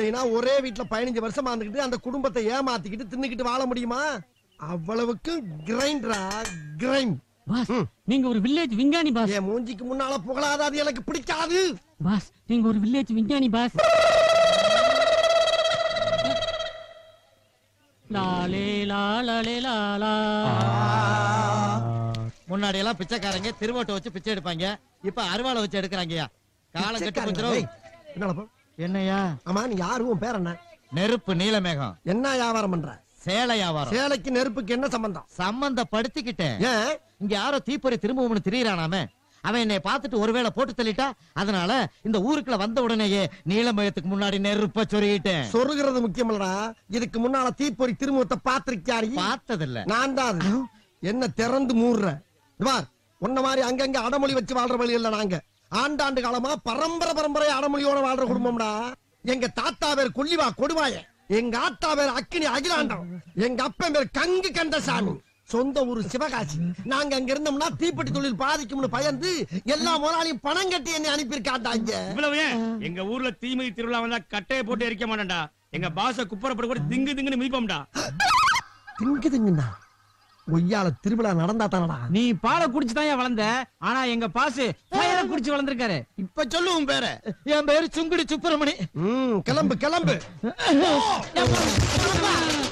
இல்லைன்னா ஒரே வீட்டுல பதினஞ்சு வருஷமா இருந்துகிட்டு அந்த குடும்பத்தை ஏமாத்திக்கிட்டு தின்னுக்கிட்டு வாழ முடியுமா அவ்வளவுக்கு கிரைண்டரா கிரைண்ட் பாஸ் நீங்க ஒரு வில்லேஜ் விஞ்ஞானி பாஸ் என் மூஞ்சிக்கு முன்னால புகழாத அது எனக்கு பிடிக்காது பாஸ் நீங்க ஒரு வில்லேஜ் விஞ்ஞானி பாஸ் லாலே லாலே லாலா முன்னாடி எல்லாம் பிச்சைக்காரங்க திருவோட்டை வச்சு பிச்சை எடுப்பாங்க இப்ப அருவாளை வச்சு எடுக்கிறாங்கயா காலம் கட்டு பிச்சைக்காரங்களா? கொஞ்சம் ஏய், என்னடா என்னையா ஆமா நீ யாரு உன் பேர் என்ன நெருப்பு நீலமேகம் என்ன வியாபாரம் பண்ற சேலை வியாபாரம் சேலைக்கு நெருப்புக்கு என்ன சம்பந்தம் சம்பந்தப்படுத்திக்கிட்டேன் ஏன் இங்க யாரோ தீப்பொறி திரும்பவும்னு திரியறானாமே அவன் என்னை பார்த்துட்டு ஒருவேளை போட்டு தள்ளிட்டா அதனால இந்த ஊருக்குள்ள வந்த உடனேயே நீலமயத்துக்கு முன்னாடி நெருப்ப சொருகிட்டேன் சொருகிறது முக்கியமல்லடா இதுக்கு முன்னால தீப்பொறி திருமுகத்தை பாத்திருக்கியாரு பார்த்ததில்ல நான் தான் அது. என்ன திறந்து மூடுற பார் உன்ன மாதிரி அங்கங்க அடமொழி வச்சு வாழ்ற வழி இல்ல நாங்க ஆண்டாண்டு காலமா பரம்பரை பரம்பரை அடமொழியோட வாழ்ற குடும்பம்டா எங்க தாத்தா பேர் கொல்லிவா கொடுவாய எங்க ஆத்தா பேர் அக்கினி அகிலாண்டம் எங்க அப்பன் பேர் கங்கு கந்தசாமி சொந்த ஊரு சிவகாசி நாங்க அங்க இருந்தோம்னா தீப்பெட்டி தொழில் பாதிக்கும்னு பயந்து எல்லா முதலாளியும் பணம் கட்டி என்னை அனுப்பியிருக்காண்டாங்க இவ்வளவு ஏன் எங்க ஊர்ல தீமிதி திருவிழா வந்தா கட்டையை போட்டு எரிக்க மாட்டேன்டா எங்க பாச குப்பரப்பட கூட திங்கு திங்குன்னு மிதிப்போம்டா திங்கு திங்குண்ணா ஒய்யால திருவிழா நடந்தா தானடா நீ பாலை குடிச்சு தான் வளர்ந்த ஆனா எங்க பாசு ஃபயரை குடிச்சு வளர்ந்திருக்காரு இப்ப சொல்லு உன் பேர என் பேரு சுங்குடி சுப்பிரமணி ம் கிளம்பு கிளம்பு